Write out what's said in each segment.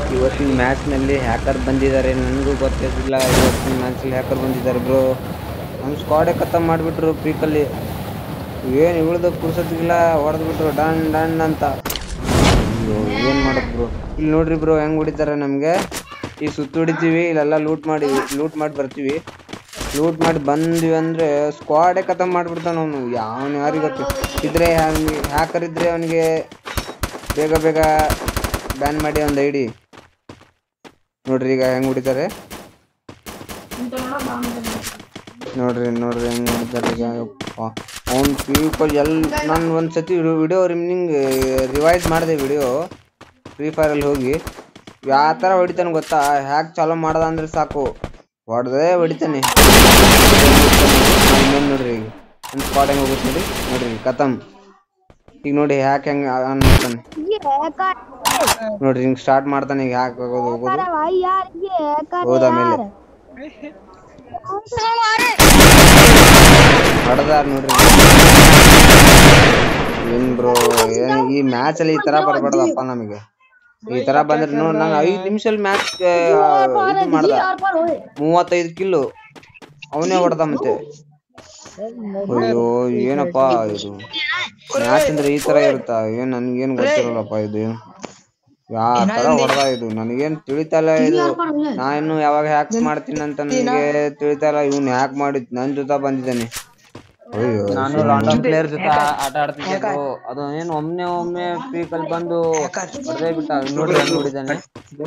ಇವತ್ತಿನ ಮ್ಯಾಚ್ನಲ್ಲಿ ಹ್ಯಾಕರ್ ಬಂದಿದ್ದಾರೆ ನನಗೂ ಗೊತ್ತಿರಲಿಲ್ಲ ಇವತ್ತಿನ ಮ್ಯಾಚಲ್ಲಿ ಹ್ಯಾಕರ್ ಬಂದಿದ್ದಾರೆ ಬ್ರೋ ನಮ್ಮ ಸ್ಕ್ವಾಡೇ ಖತಮ್ ಮಾಡಿಬಿಟ್ರು ಪೀಕಲ್ಲಿ ಏನು ಇಳ್ದು ಪುರ್ಸೊತ್ತಿಗಿಲ್ಲ ಹೊಡೆದ್ಬಿಟ್ರು ಡನ್ ಡನ್ ಅಂತ ಅಯ್ಯೋ ಏನು ಮಾಡೋದು ಬ್ರೋ ಇಲ್ಲಿ ನೋಡ್ರಿ ಬ್ರೋ ಹೆಂಗೆ ಹೊಡಿತಾರೆ ನಮಗೆ ಈ ಸುತ್ತು ಹೊಡಿತೀವಿ ಇಲ್ಲೆಲ್ಲ ಲೂಟ್ ಮಾಡಿ ಲೂಟ್ ಮಾಡಿ ಬರ್ತೀವಿ ಲೂಟ್ ಮಾಡಿ ಬಂದ್ವಿ ಅಂದರೆ ಸ್ಕ್ವಾಡೇ ಖತಮ್ ಮಾಡಿಬಿಡ್ತಾನೆ ಅವನು ಯಾವನು ಯಾರಿಗೆ ಗೊತ್ತು ಇದ್ರೆ ಹ್ಯಾಕರ್ ಇದ್ರೆ ಅವನಿಗೆ ಬೇಗ ಬೇಗ ಬ್ಯಾನ್ ಮಾಡಿ ಒಂದು ಐಡಿ ನೋಡ್ರಿ ಈಗ ಹೆಂಗ್ ಹೊಡಿತಾರೆ ನೋಡ್ರಿ ನೋಡ್ರಿ ಹೆಂಗ್ ಹೊಡಿತಾರೆ ಈಗ ಅವ್ನ ಪೀಪಲ್ ಎಲ್ ನಾನು ಒಂದು ಸತಿ ವಿಡಿಯೋ ರಿಮ್ನಿಂಗ್ ರಿವೈಸ್ ಮಾಡಿದೆ ವಿಡಿಯೋ ಫ್ರೀ ಫೈರಲ್ಲಿ ಹೋಗಿ ಯಾವ ಥರ ಹೊಡಿತಾನೆ ಗೊತ್ತಾ ಹ್ಯಾಕ್ ಚಾಲೂ ಮಾಡ್ದ ಅಂದ್ರೆ ಸಾಕು ಹೊಡೆದೇ ಹೊಡಿತಾನೆ ಇನ್ನೇನು ನೋಡ್ರಿ ಈಗ ಒಂದು ಸ್ಪಾಟ್ ಹೆಂಗೆ ಹೋಗುತ್ತೆ ನೋಡಿ ನೋಡ್ರಿ ಕತಮ್ ಈಗ ನೋಡಿ ಹ್ಯಾಕ್ ಹೆಂಗೆ ಅನ್ತಾನೆ ನೋಡ್ರಿ ಹಿಂಗ್ ಸ್ಟಾರ್ಟ್ ಮಾಡ್ತಾನೆ ಈಗ ಹ್ಯಾಕ್ ಆಗೋದು ಹೋಗೋದು भाई यार ये कर ಹೋದ ಆಮೇಲೆ ಹೊಡೆದ ನೋಡ್ರಿ ಏನ್ ಬ್ರೋ ಏನ್ ಈ ಮ್ಯಾಚ್ ಅಲ್ಲಿ ಈ ತರ ಬರ್ಬಾರ್ದಪ್ಪ ನಮಗೆ ಈ ತರ ಬಂದ್ರೆ ನೋಡ್ ನಾನು ಐದ್ ನಿಮಿಷದಲ್ಲಿ ಮ್ಯಾಚ್ ಇದು ಮಾಡ್ದ ಮೂವತ್ತೈದು ಕಿಲ್ಲು ಅವನೇ ಹೊಡೆದ ಮತ್ತೆ ಅಯ್ಯೋ ಏನಪ್ಪ ಇದು ಮ್ಯಾಚ್ ಅಂದ್ರೆ ಈ ತರ ಇರುತ್ತಾ ಏನ್ ನನ್ಗೇನ್ ಗೊತ್ತಿರಲ್ಲಪ್ಪ ಇದು ಯಾವ ತರ ಹೊಡೆದ ಇದು ನನಗೇನ್ ತಿಳಿತಾ ಇಲ್ಲ ಇದು ನಾನು ಯಾವಾಗ ಹ್ಯಾಕ್ ಮಾಡ್ತೀನಿ ಅಂತ ನನಗೆ ತಿಳಿತಾ ಇಲ್ಲ ಇವ್ನು ಹ್ಯಾಕ್ ಮಾಡಿದ್ ನನ್ ಜೊತೆ ಬಂದಿದ್ದಾನೆ ಅಯ್ಯೋ ನಾನು ರಾಂಡಮ್ ಪ್ಲೇಯರ್ ಜೊತೆ ಆಟ ಆಡ್ತಿದ್ದೆ bro. ಅದು ಏನು ಒಮ್ನೆ ಒಮ್ಮೆ ಪೀಕ್ ಅಲ್ಲಿ ಬಂದು ಹೊಡೆದೇ ಬಿಟ್ಟ ನೋಡ್ರಿ ಹೆಂಗ್ ಹೊಡಿದಾನೆ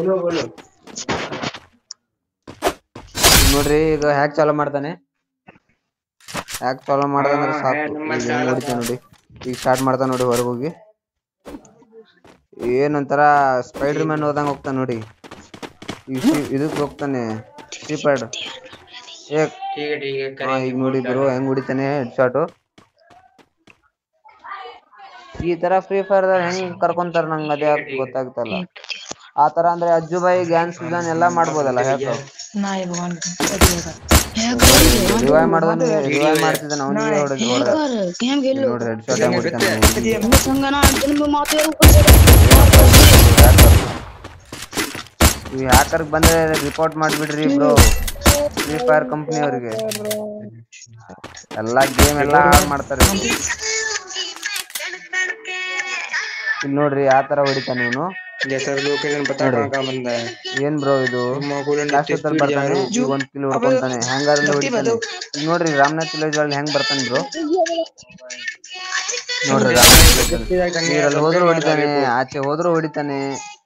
ನೋಡ್ರಿ ಈಗ ಹ್ಯಾಕ್ ಚಾಲೂ ಮಾಡ್ತಾನೆ ಹ್ಯಾಕ್ ಚಾಲೂ ಮಾಡ್ದಂದ್ರೆ ಸಾಕು ಈಗ ಹೆಂಗ್ ಹೊಡಿತಾನೆ ನೋಡಿ ಈಗ ಸ್ಟಾರ್ಟ್ ಮಾಡ್ತಾನೆ ನೋಡಿ ಹೊರಗೆ ಹೋಗಿ ಏನೊಂಥರ ಸ್ಪೈಡರ್ ಮ್ಯಾನ್ ಹೋದಂಗ ಹೋಗ್ತಾನೆ ನೋಡಿ ಈಗ ಸಿ- ಇದಕ್ ಹೋಗ್ತಾನೆ ಸ್ಟೀಪರ್ಡ್ ಏ ಹಾ, ಈಗ ನೋಡಿ ಬ್ರೋ ಹೆಂಗ್ ಹೊಡಿತಾನೆ ಹೆಡ್ ಶಾಟ್ ಈ ತರ ಫ್ರೀ ಫೈರ್ ಹೆಂಗ್ ಕರ್ಕೊಂತಾರ ನಂಗೆ ಅದೇ ಗೊತ್ತಾಗ್ತಲ್ಲ ಆ ತರ ಅಂದ್ರೆ ಅಜ್ಜು ಬಾಯಿ ಗ್ಯಾನ್ ಸೀಸನ್ ಎಲ್ಲಾ ಮಾಡ್ಬೋದಲ್ಲ ಹ್ಯಾಕ್ ರಿವೈವ್ ಮಾಡೋದನ್ನ ರಿವೈವ್ ಮಾಡ್ತಿದ್ದಾನೆ ಅವನಿಗೆ ಹೊಡೆದು ಹೊಡೆದ गेम खेल लो ನೋಡ್ರಿ ಹೆಡ್ ಶಾಟ್ ಹೆಂಗ್ ಹೊಡಿತಾನೆ संगना जन्म माते ಈ ಹ್ಯಾಕರ್ ಬಂದ್ರೆ ರಿಪೋರ್ಟ್ ಮಾಡ್ಬಿಡ್ರಿ ಬ್ರೋ ಫ್ರೀ ಫೈರ್ ಕಂಪ್ನಿ ಅವರಿಗೆ ಎಲ್ಲಾ ಗೇಮ್ ಎಲ್ಲಾ ಹಾಳ್ ಮಾಡ್ತಾರೆ ಇಲ್ಲಿ ನೋಡ್ರಿ ಯಾವ ತರ ಹೊಡಿತಾನೆ ಇವನು जैसा लोकेशन पता कहाँ कहाँ बंदा है ಏನ್ ಬ್ರೋ ಇದು माको ಲಾಸ್ಟ್ ಹೊತ್ತಲ್ಲಿ ಬರ್ತಾನೆ ಈಗ ಒಂದ್ ಕಿಲ್ ಹೊಡ್ಕೊಂತಾನೆ ಹ್ಯಾಂಗರ್ ಹೊಡಿತಾನೆ ಈಗ ನೋಡ್ರಿ ರಾಮನಾಥ್ ವಿಲೇಜ್ ಅಲ್ಲಿ ಹೆಂಗ್ ಬರ್ತಾನೆ ಬ್ರೋ ನೋಡ್ರಿ ರಾಮನಾಥ್ village ಅಲ್ಲಿ. ನೀರಲ್ಲಿ ಹೋದ್ರು ಹೊಡಿತಾನೆ ಆಚೆ ಹೋದ್ರು ಹೊಡಿತಾನೆ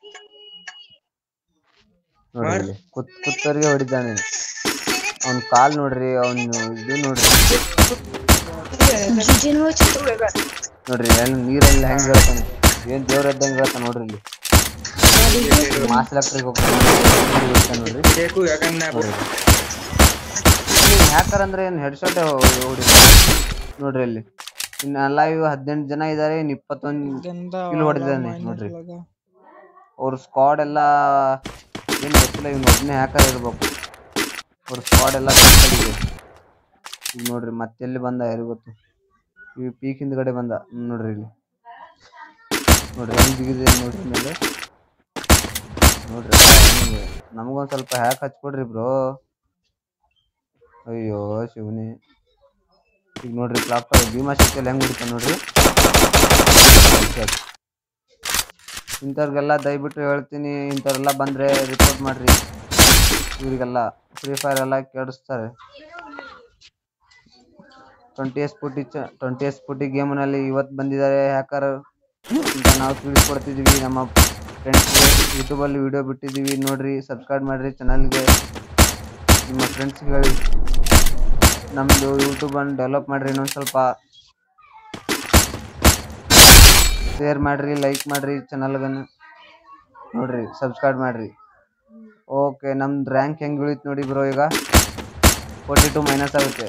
ನೋಡ್ರಿ ಇಲ್ಲಿ. ಕುತ್ ಕುತ್ತರಿಗೆ ಹೊಡಿತಾನೆ ಅವ್ನ್ ಕಾಲ್ ನೋಡ್ರಿ ಅವ್ನು ಇದು ನೋಡ್ರಿ ನೋಡ್ರಿ ಎಲ್ಲಿ ನೀರಲ್ಲಿ ಹೆಂಗ್ ಹೇಳ್ತಾನೆ ಏನ್ ದೇವ್ರ ಇದ್ದಂಗೆ ಹೇಳ್ತಾನೆ ನೋಡ್ರಿ ಇಲ್ಲಿ ಮಾಸ್ ಎಲೆಕ್ಟ್ರಿಕ್ ಹೋಗ್ತಾನೆ ನೀರ್ ಹೊಡಿತಾನೆ ನೋಡ್ರಿ देखो क्या करना है ಹ್ಯಾಕರ್ ಅಂದ್ರೆ ಏನ್ ಹೆಡ್ ಶಾಟ್ ಹೊಡಿ ನೋಡ್ರಿ ಅಲ್ಲಿ ಇನ್ನ ಲೈವ್ ಹದಿನೆಂಟು ಜನ ಇದಾರೆ ಇನ್ ಇಪ್ಪತ್ತೊಂದು ಕಿಲ್ ಹೊಡೆದಿದ್ದಾನೆ ನೋಡ್ರಿ ಅವ್ರ ಸ್ಕ್ವಾಡ್ ಎಲ್ಲ ಏನ್ ಗೊತ್ತಿಲ್ಲ ಇವ್ನು ಒಬ್ಬನೇ ಹ್ಯಾಕರ್ ಇರ್ಬೇಕು ಅವ್ರ ಸ್ಕ್ವಾಡ್ ಎಲ್ಲ circle ಇದೆ ಈಗ ನೋಡ್ರಿ ಮತ್ತೆಲ್ಲಿ ಬಂದ ಯಾರಿಗ್ ಗೊತ್ತು ಈ ಪೀಕ್ ಹಿಂದ್ಗಡೆ ಬಂದ ಹ್ಮ್ ನೋಡ್ರಿ ಇಲ್ಲಿ ನೋಡ್ರಿ ಹೆಂಗ್ ಬಿಗಿದೆ ನೋಡ್ರಿ ಮೇಲೆ ನೋಡ್ರಿ ಹೆಂಗೆ. ನಮಗೊಂದ್ ಸ್ವಲ್ಪ ಹ್ಯಾಕ್ ಹಚ್ಕೊಡ್ರಿ ಬ್ರೋ ಅಯ್ಯೋ ಶಿವನಿ ಈಗ ನೋಡ್ರಿ ಕ್ಲಾಪ್ ಭೀಮಾ ಶಕ್ತಿಯಲ್ಲಿ ಹೆಂಗ್ ಹೊಡಿತಾನೆ ನೋಡ್ರಿ ಇಂಥವ್ರಿಗೆಲ್ಲ ದಯವಿಟ್ಟು ಹೇಳ್ತೀನಿ ಇಂಥವ್ರೆಲ್ಲ ಬಂದ್ರೆ ರಿಪೋರ್ಟ್ ಮಾಡ್ರಿ ಇವರಿಗೆಲ್ಲ ಫ್ರೀ ಫೈರ್ ಎಲ್ಲ ಕೆಡಿಸ್ತಾರೆ ಟ್ವೆಂಟಿ ಎಸ್ ಫುಟಿ ಟ್ವೆಂಟಿ ಎಸ್ ಫುಟಿ ಗೇಮ್ನಲ್ಲಿ ಇವತ್ತು ಬಂದಿದ್ದಾರೆ ಹ್ಯಾಕರ್ ಅಂತ ನಾವು ತಿಳಿಸ್ಕೊಡ್ತಿದೀವಿ ನಮ್ಮ ಫ್ರೆಂಡ್ಸ್ಗೆ ಯೂಟ್ಯೂಬಲ್ಲಿ ವಿಡಿಯೋ ಬಿಟ್ಟಿದ್ದೀವಿ ನೋಡ್ರಿ ಸಬ್ಸ್ಕ್ರೈಬ್ ಮಾಡಿರಿ ಚಾನಲ್ಗೆ ನಿಮ್ಮ ಫ್ರೆಂಡ್ಸ್ಗೆ ಹೇಳಿ ನಮ್ಮದು ಯೂಟ್ಯೂಬನ್ನು ಡೆವಲಪ್ ಮಾಡಿರಿ ಇನ್ನೊಂದು ಸ್ವಲ್ಪ ಶೇರ್ ಮಾಡಿರಿ ಲೈಕ್ ಮಾಡಿರಿ ಚಾನಲ್ಗನ್ನು ನೋಡ್ರಿ ಸಬ್ಸ್ಕ್ರೈಬ್ ಮಾಡಿರಿ ಓಕೆ ನಮ್ದು ರ್ಯಾಂಕ್ ಹೆಂಗೆ ಇಳಿತು ನೋಡಿ ಬ್ರೋ ಈಗ ಫೋರ್ಟಿ ಟು ಮೈನಸ್ ಆಗುತ್ತೆ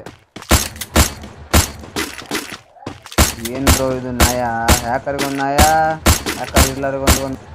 ಏನು ಬ್ರೋ ಇದು ನ್ಯಾಯ ಹ್ಯಾಕರಿಗೊಂದು ನ್ಯಾಯ ಹ್ಯಾಕರ್ ಇರ್ಲಾರಿಗೊಂದು ಒಂದು